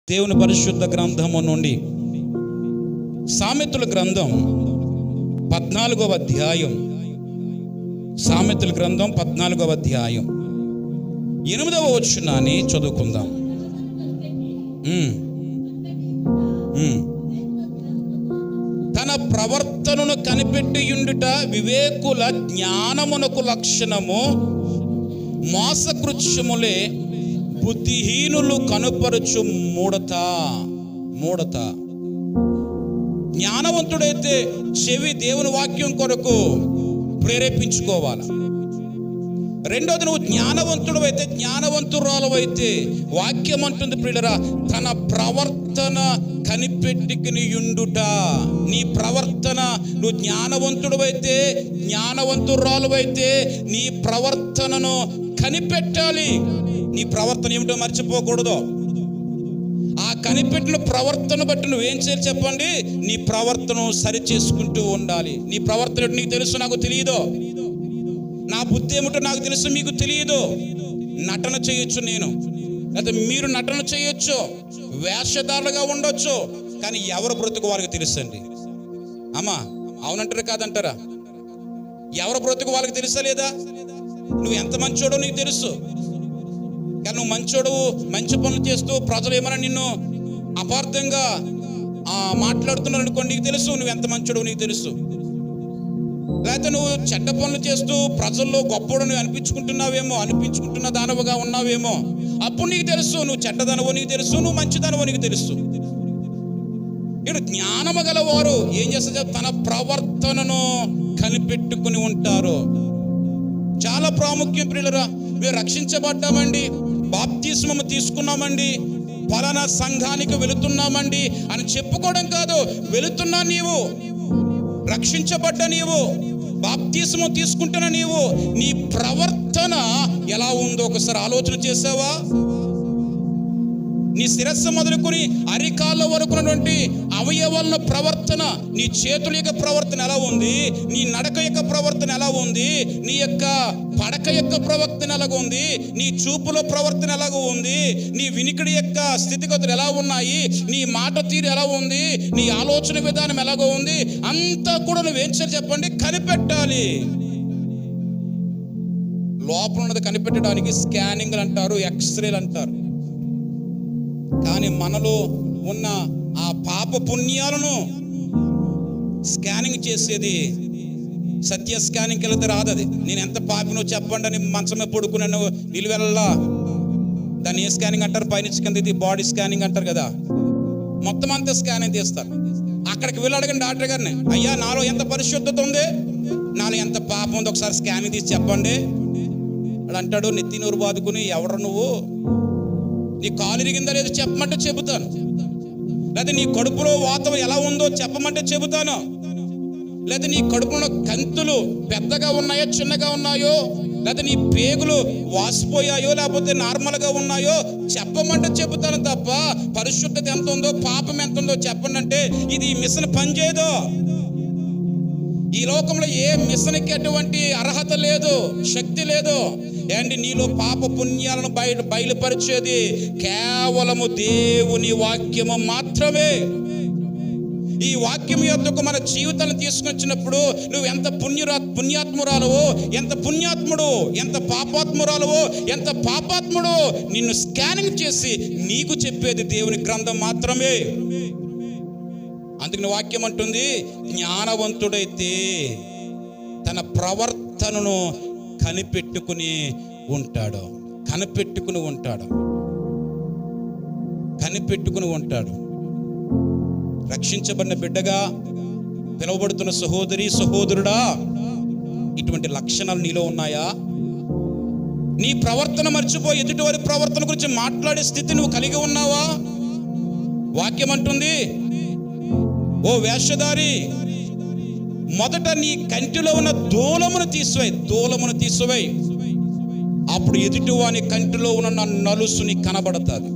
దేవుని పరిశుద్ధ గ్రంథము నుండి సామెతల గ్రంథం పద్నాలుగవ అధ్యాయం సామెతల గ్రంథం పద్నాలుగవ అధ్యాయం ఎనిమిదవ వచనాన్ని చదువుకుందాం ఉమ్. ఉమ్. తన ప్రవర్తనను కనిపెట్టియుండుట వివేకుల జ్ఞానమునకు లక్షణము మోసకృత్యములే బుద్ధిహీనులు కనుపరుచు మూడత మూడత జ్ఞానవంతుడైతే చెవి దేవుని వాక్యం కొరకు ప్రేరేపించుకోవాలి రెండోది నువ్వు జ్ఞానవంతుడు అయితే జ్ఞానవంతురాలు అయితే వాక్యం అంటుంది ప్రియులరా తన ప్రవర్తన కనిపెట్టుకుని యుండుట నీ ప్రవర్తన నువ్వు జ్ఞానవంతుడు అయితే జ్ఞానవంతురాలు అయితే నీ ప్రవర్తనను కనిపెట్టాలి నీ ప్రవర్తన ఏమిటో మర్చిపోకూడదు ఆ కనిపెట్టిన ప్రవర్తన బట్టి నువ్వేం చేయాలి చెప్పండి నీ ప్రవర్తన సరి చేసుకుంటూ ఉండాలి నీ ప్రవర్తన ఏంటో నీకు తెలుసు నాకు తెలియదు నా బుద్ధి ఏమిటో నాకు తెలుసు మీకు తెలియదు నటన చేయొచ్చు నేను లేదా మీరు నటన చేయొచ్చు వేషధారులుగా ఉండొచ్చు కానీ ఎవరు బ్రతుకు వారికి తెలుసండి అమ్మా అవునంటారు కాదంటారా ఎవరు బ్రతుకు వాళ్ళకి తెలుసా లేదా నువ్వు ఎంత మంచోడో నీకు తెలుసు కానీ నువ్వు మంచోడు మంచి పనులు చేస్తూ ప్రజలు ఏమైనా నిన్ను అపార్థంగా ఆ, మాట్లాడుతున్నారు అనుకోండి నీకు తెలుసు నువ్వు ఎంత మంచోడు నీకు తెలుసు లేకపోతే నువ్వు చెడ్డ పనులు చేస్తూ ప్రజల్లో గొప్పడు నువ్వు అనిపించుకుంటున్నావేమో అనిపించుకుంటున్న దానవుగా ఉన్నావేమో అప్పుడు నీకు తెలుసు నువ్వు చెడ్డదనవో నీకు తెలుసు నువ్వు మంచిదనవో నీకు తెలుసు ఇక్కడ జ్ఞానము గలవారు ఏం చేస్తారు తన ప్రవర్తనను కనిపెట్టుకుని ఉంటారు చాలా ప్రాముఖ్యం ప్రియులరా మేము రక్షించబడ్డామండి బాప్తిస్మము తీసుకున్నామండి ఫలానా సంఘానికి వెళుతున్నామండి అని చెప్పుకోవడం కాదు వెళుతున్నా నీవు రక్షించబడ్డ నీవు బాప్తిస్మం తీసుకుంటున్న నీవు నీ ప్రవర్తన ఎలా ఉందో ఒకసారి ఆలోచన చేసావా నీ శిరస్సు మొదలుకొని అరికాళ్ళ వరకు ఉన్నటువంటి అవయవాల ప్రవర్తన నీ చేతుల యొక్క ప్రవర్తన ఎలా ఉంది నీ నడక యొక్క ప్రవర్తన ఎలా ఉంది నీ యొక్క పడక యొక్క ప్రవర్తన ఎలాగ ఉంది నీ చూపుల ప్రవర్తన ఎలాగ ఉంది నీ వినికిడి యొక్క స్థితిగతులు ఎలా ఉన్నాయి నీ మాట తీరు ఎలా ఉంది నీ ఆలోచన విధానం ఎలాగో ఉంది అంతా కూడా నువ్వేం చేయాలి చెప్పండి కనిపెట్టాలి లోపల ఉన్నది కనిపెట్టడానికి స్కానింగ్లు అంటారు ఎక్స్రేలు అంటారు కానీ మనలో ఉన్న ఆ పాప పుణ్యాలను స్కానింగ్ చేసేది సత్య స్కానింగ్కి వెళ్తే రాదు అది నేను ఎంత పాపినో చెప్పండి అని మంచమే పడుకున్నాను నిలువెల్లా దాన్ని ఏ స్కానింగ్ అంటారు పైనుంచి కింద ఇది బాడీ స్కానింగ్ అంటారు కదా మొత్తం అంతా స్కానింగ్ తీస్తారు అక్కడికి వెళ్ళి అడగండి డాక్టర్ గారిని అయ్యా నాలో ఎంత పరిశుద్ధత ఉంది నాలో ఎంత పాపం ఉంది ఒకసారి స్కానింగ్ తీసి చెప్పండి వాడు అంటాడు నెత్తి నూరు బాదుకుని ఎవరు నువ్వు నీ కాలు ఇరిగిందా లేదో చెప్పమంటే చెబుతాను లేదా నీ కడుపులో వాతావరణం ఎలా ఉందో చెప్పమంటే చెబుతాను లేదా నీ కడుపులో కంతులు పెద్దగా ఉన్నాయో చిన్నగా ఉన్నాయో లేదా నీ పేగులు వాసిపోయాయో లేకపోతే నార్మల్గా ఉన్నాయో చెప్పమంటే చెబుతాను తప్ప పరిశుద్ధత ఎంత ఉందో పాపం ఎంత ఉందో చెప్పండి అంటే ఇది మిషన్ పనిచేయదు ఈ లోకంలో ఏ మిషన్కి అటువంటి అర్హత లేదు శక్తి లేదు ఏంటి నీలో పాప పుణ్యాలను బయట బయలుపరిచేది కేవలము దేవుని వాక్యము మాత్రమే ఈ వాక్యం యొద్దకు మన జీవితాన్ని తీసుకొచ్చినప్పుడు నువ్వు ఎంత పుణ్యురా పుణ్యాత్మురాలవో ఎంత పుణ్యాత్ముడు ఎంత పాపాత్మురాలవో ఎంత పాపాత్ముడు నిన్ను స్కానింగ్ చేసి నీకు చెప్పేది దేవుని గ్రంథం మాత్రమే అందుకని వాక్యం అంటుంది జ్ఞానవంతుడైతే తన ప్రవర్తనను కనిపెట్టుకుని ఉంటాడు కనిపెట్టుకుని ఉంటాడు కనిపెట్టుకుని ఉంటాడు రక్షించబడిన బిడ్డగా పిలువబడుతున్న సహోదరి సహోదరుడా ఇటువంటి లక్షణాలు నీలో ఉన్నాయా నీ ప్రవర్తన మర్చిపోయి ఎదుటివారి ప్రవర్తన గురించి మాట్లాడే స్థితి నువ్వు కలిగి ఉన్నావా వాక్యం అంటుంది ఓ వేషధారి మొదట నీ కంటిలో ఉన్న దూలమును తీసివేయి దూలమును తీసివేయి అప్పుడు ఎదుటివాని కంటిలో ఉన్న నా నలుసు నీకు కనబడతాది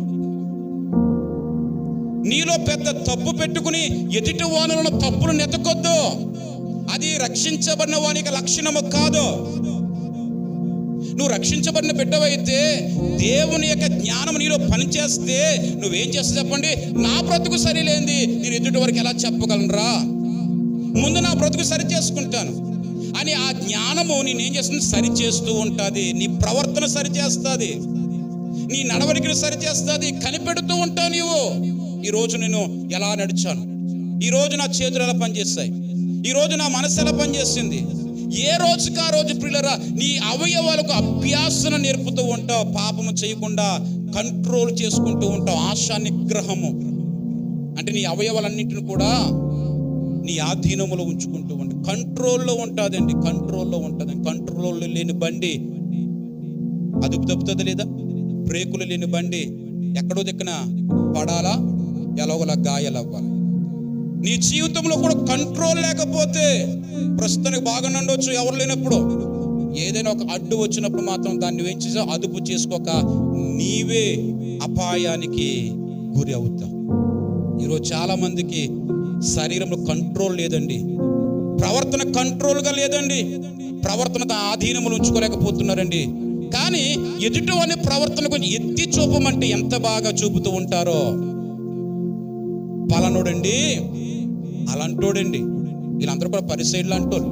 నీలో పెద్ద తప్పు పెట్టుకుని ఎదుటి వానులను తప్పులు నెతకొద్దు అది రక్షించబడిన వానికి లక్షణము కాదు నువ్వు రక్షించబడిన బిడ్డవైతే దేవుని యొక్క జ్ఞానం నీలో పనిచేస్తే నువ్వేం చేస్తావు చెప్పండి నా బ్రతుకు సరిలేంది నేను ఎదుటి వరకు ఎలా చెప్పగలనరా ముందు నా బ్రతుకు సరి చేసుకుంటాను అని ఆ జ్ఞానము నేనేం చేస్తుంది సరి చేస్తూ ఉంటుంది నీ ప్రవర్తన సరి చేస్తుంది నీ నడవడికను సరి చేస్తుంది కనిపెడుతూ ఉంటావు నీవు ఈరోజు నేను ఎలా నడిచాను ఈరోజు నా చేతులు ఎలా పనిచేస్తాయి ఈరోజు నా మనసు ఎలా పనిచేస్తుంది ఏ రోజుకి ఆ రోజు పిల్లరా నీ అవయవాలకు అభ్యాసన నేర్పుతూ ఉంటావు పాపము చేయకుండా కంట్రోల్ చేసుకుంటూ ఉంటావు ఆశా నిగ్రహము అంటే నీ అవయవాలన్నింటిని కూడా నీ ఆధీనములో ఉంచుకుంటూ ఉండి కంట్రోల్లో ఉంటుందండి కంట్రోల్లో ఉంటుంది కంట్రోల్లో లేని బండి అదుపు తప్పుతుంది లేదా బ్రేకులు లేని బండి ఎక్కడో దిక్కున పడాలా ఎలాగోలా గాయాలవ్వాలి నీ జీవితంలో కూడా కంట్రోల్ లేకపోతే ప్రస్తుతానికి బాగానే ఉండొచ్చు ఎవరు లేనప్పుడు ఏదైనా ఒక అడ్డు వచ్చినప్పుడు మాత్రం దాన్ని నువ్వేం చేసావు అదుపు చేసుకోక నీవే అపాయానికి గురి అవుతావు ఈరోజు చాలా మందికి శరీరంలో కంట్రోల్ లేదండి ప్రవర్తన కంట్రోల్గా లేదండి ప్రవర్తన తన ఆధీనములు ఉంచుకోలేకపోతున్నారండి కానీ ఎదుటి అనే ప్రవర్తన కొంచెం ఎత్తి చూపమంటే ఎంత బాగా చూపుతూ ఉంటారో పలానోడండి అలాంటోడండి వీళ్ళందరూ కూడా పరిసైడ్లు అంటోళ్ళు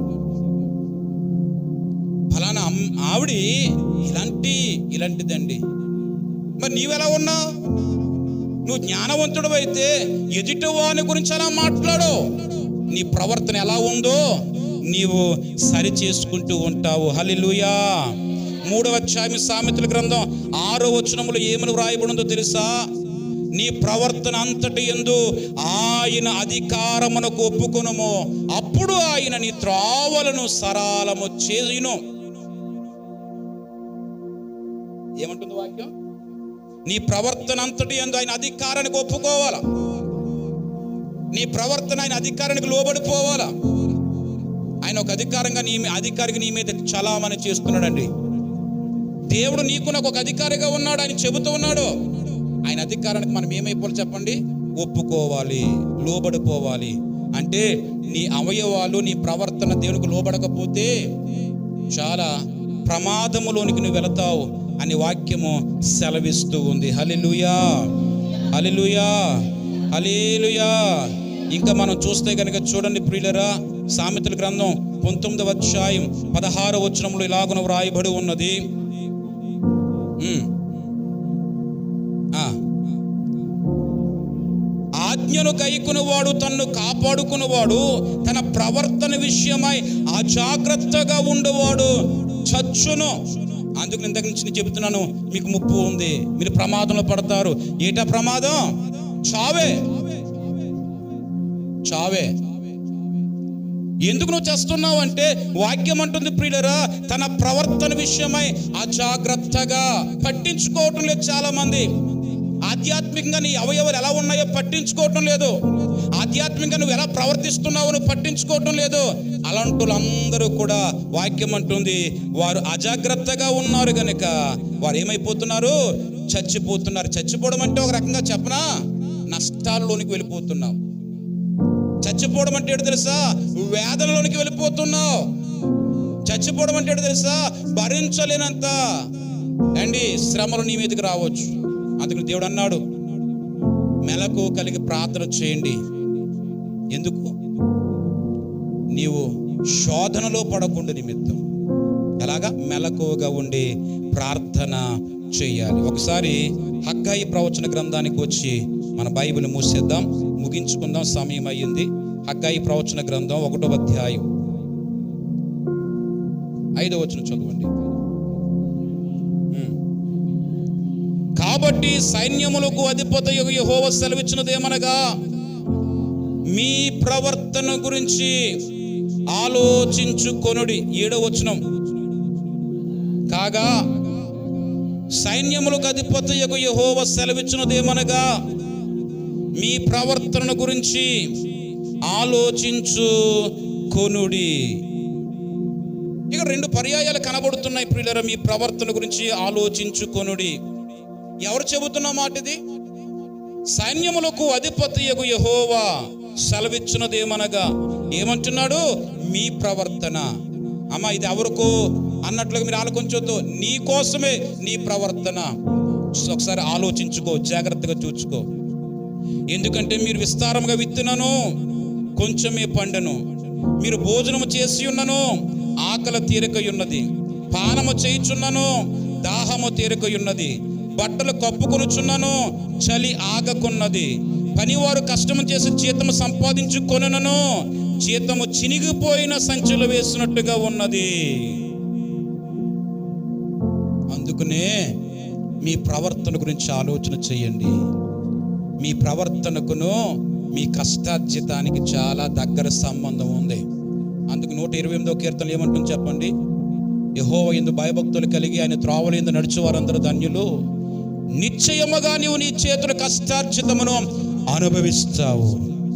ఫలానా అమ్- ఆవిడి ఇలాంటి ఇలాంటిదండి మరి నీవెలా ఉన్నావు నువ్వు జ్ఞానవంతుడు అయితే ఎదుటి వాని గురించి అలా మాట్లాడు నీ ప్రవర్తన ఎలా ఉందో నీవు సరి చేసుకుంటూ ఉంటావు హల్లెలూయా మూడవ అధ్యాయం సామెతల గ్రంథం ఆరో వచనములో ఏమని వ్రాయబడిందో తెలుసా నీ ప్రవర్తన అంతటి ఎందు ఆయన అధికారమునకు ఒప్పుకొనుము అప్పుడు ఆయన నీ త్రావలను సరాలము చేయును ఏమంటుంది వాక్యం నీ ప్రవర్తన అంతటి ఎందు ఆయన అధికారానికి ఒప్పుకోవాలా నీ ప్రవర్తన ఆయన అధికారానికి లోబడిపోవాలా ఆయన ఒక అధికారంగా నీ మీ- అధికారికి నీ మీద చలామణి చేస్తున్నాడండి దేవుడు నీకు నాకు ఒక అధికారిగా ఉన్నాడు ఆయన చెబుతూ ఉన్నాడు ఆయన అధికారానికి మనం ఏమైపోవాలి చెప్పండి ఒప్పుకోవాలి లోబడిపోవాలి అంటే నీ అవయవాలు నీ ప్రవర్తన దేవునికి లోబడకపోతే చాలా ప్రమాదములోనికి నువ్వు వెళతావు అని వాక్యము సెలవిస్తూ ఉంది హలిలుయా హలిలుయా హలేలుయా ఇంకా మనం చూస్తే కనుక చూడండి ప్రియులరా సామెతల గ్రంథం పంతొమ్మిదవ అధ్యాయం పదహార వచనంలో ఇలాగున వ్రాయబడి ఉన్నది ఉమ్. ఆ. ఆజ్ఞను గైకునవాడు తన్ను కాపాడుకున్నవాడు తన ప్రవర్తన విషయమై అజాగ్రత్తగా ఉండేవాడు చచ్చును అందుకు ఇంతకు నుంచి నేను చెబుతున్నాను మీకు ముప్పు ఉంది మీరు ప్రమాదంలో పడతారు ఏటా ప్రమాదం చావే చావే ఎందుకు నువ్వు చేస్తున్నావు అంటే వాక్యం అంటుంది ప్రియులరా తన ప్రవర్తన విషయమై అజాగ్రత్తగా పట్టించుకోవటం లేదు చాలా మంది ఆధ్యాత్మికంగా నీ అవయవాలు ఎలా ఉన్నాయో పట్టించుకోవటం లేదు ఆధ్యాత్మికంగా నువ్వు ఎలా ప్రవర్తిస్తున్నావో నువ్వు పట్టించుకోవటం లేదు అలాంటి వాళ్ళందరూ కూడా వాక్యం అంటుంది వారు అజాగ్రత్తగా ఉన్నారు గనుక వారు ఏమైపోతున్నారు చచ్చిపోతున్నారు చచ్చిపోవడం అంటే ఒక రకంగా చెప్పనా నష్టాల్లోనికి వెళ్ళిపోతున్నావు చచ్చిపోవడం అంటే ఏంటో తెలుసా వేదనలోనికి వెళ్ళిపోతున్నావు చచ్చిపోవడం అంటే ఏంటో తెలుసా భరించలేనంత అండి శ్రమలు నీ మీదకి రావచ్చు అందుకు దేవుడు అన్నాడు మెలకు కలిగి ప్రార్థన చేయండి ఎందుకు నీవు శోధనలో పడకుండా నిమిత్తం ఎలాగా మెలకువగా ఉండి ప్రార్థన చేయాలి ఒకసారి హగ్గాయి ప్రవచన గ్రంథానికి వచ్చి మన బైబిల్ మూసేద్దాం ముగించుకుందాం సమయం అయ్యింది హగ్గాయి ప్రవచన గ్రంథం ఒకటో అధ్యాయం ఐదో వచనం చదవండి ఉమ్. కాబట్టి సైన్యములకు అధిపతి యెహోవా సెలవిచ్చినదేమనగా మీ ప్రవర్తన గురించి ఆలోచించుకొనుడి ఏడో వచనం కాగా సైన్యములకు అధిపతి యెహోవ సెలవిచ్చినదేమనగా మీ ప్రవర్తన గురించి ఆలోచించు కొనుడి ఇక రెండు పర్యాయాలు కనబడుతున్నాయి ప్రియులరా మీ ప్రవర్తన గురించి ఆలోచించుకొనుడి ఎవరు చెబుతున్న మాట ఇది సైన్యములకు అధిపతి యహోవా సెలవిచ్చినదేమనగా ఏమంటున్నాడు మీ ప్రవర్తన అమ్మ ఇది ఎవరికో అన్నట్లుగా మీరు ఆలోచించొద్దు నీ కోసమే నీ ప్రవర్తన ఒకసారి ఆలోచించుకో జాగ్రత్తగా చూసుకో ఎందుకంటే మీరు విస్తారంగా విత్తునను కొంచెమే పండను మీరు భోజనము చేసి ఉన్నను ఆకలి తీరకయున్నది పానము చేయుచున్నను దాహము తీరకయున్నది బట్టలు కప్పుకొనుచున్నను చలి ఆగకున్నది పనివారు కష్టము చేసి జీతము సంపాదించుకొనను జీతము చినిగిపోయిన సంచులు వేసినట్టుగా ఉన్నది అందుకనే మీ ప్రవర్తన గురించి ఆలోచన చేయండి మీ ప్రవర్తనకును మీ కష్టార్జితానికి చాలా దగ్గర సంబంధం ఉంది అందుకు నూట ఇరవై ఎనిమిదో కీర్తనలు ఏమంటుంది చెప్పండి యహోవ ఎందు భయభక్తులు కలిగి ఆయన త్రోవలు ఎందు నడుచు వారందరూ ధన్యులు నిశ్చయముగా నీవు నీ చేతుల కష్టార్జితమును అనుభవిస్తావు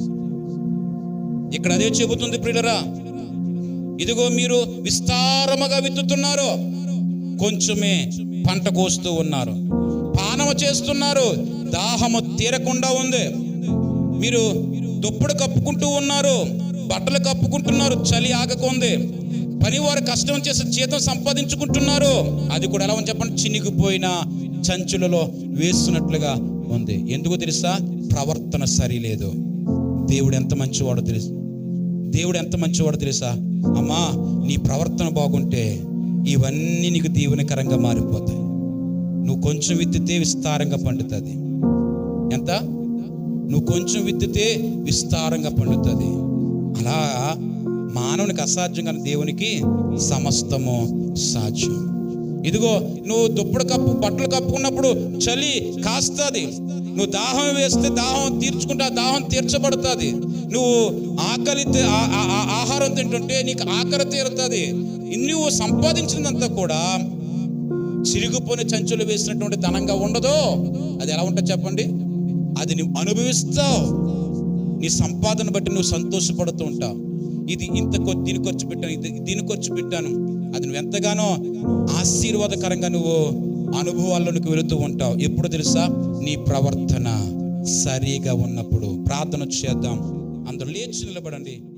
ఇక్కడ అదే చెబుతుంది ప్రియులరా ఇదిగో మీరు విస్తారముగా విత్తుతున్నారు కొంచెమే పంట కోస్తూ ఉన్నారు పానము చేస్తున్నారు దాహము తీరకుండా ఉంది మీరు దుప్పడు కప్పుకుంటూ ఉన్నారు బట్టలు కప్పుకుంటున్నారు చలి ఆగకుంది పని వారు కష్టం చేసి జీతం సంపాదించుకుంటున్నారు అది కూడా ఎలా ఉంది చెప్పండి చినిగిపోయిన చంచులలో వేస్తున్నట్లుగా ఉంది ఎందుకు తెలుసా ప్రవర్తన సరిలేదు దేవుడు ఎంత మంచివాడో తెలుసు దేవుడు ఎంత మంచివాడో తెలుసా అమ్మా నీ ప్రవర్తన బాగుంటే ఇవన్నీ నీకు దీవెనకరంగా మారిపోతాయి నువ్వు కొంచెం విత్తితే విస్తారంగా పండుతుంది ఎంత నువ్వు కొంచెం విత్తితే విస్తారంగా పండుతుంది అలా మానవునికి అసాధ్యం కానీ దేవునికి సమస్తము సాధ్యం ఇదిగో నువ్వు దుప్పడు కప్పు బట్టలు కప్పుకున్నప్పుడు చలి కాస్తుంది నువ్వు దాహం వేస్తే దాహం తీర్చుకుంటే ఆ దాహం తీర్చబడుతుంది నువ్వు ఆకలి తి- ఆ- ఆ- ఆ- ఆహారం తింటుంటే నీకు ఆకలి తీరుతుంది నువ్వు సంపాదించినంతా కూడా చిరిగిపోయిన చంచులు వేసినటువంటి ధనంగా ఉండదు అది ఎలా ఉంటుంది చెప్పండి అది నువ్వు అనుభవిస్తావు నీ సంపాదన బట్టి నువ్వు సంతోషపడుతూ ఉంటావు ఇది ఇంత కొ- దీని ఖర్చు పెట్టాను ఇది దీని ఖర్చు పెట్టాను అది నువ్వు ఎంతగానో ఆశీర్వాదకరంగా నువ్వు అనుభవాల్లోనికి వెళుతూ ఉంటావు ఎప్పుడు తెలుసా నీ ప్రవర్తన సరిగా ఉన్నప్పుడు ప్రార్థన చేద్దాం అందరూ లేచి నిలబడండి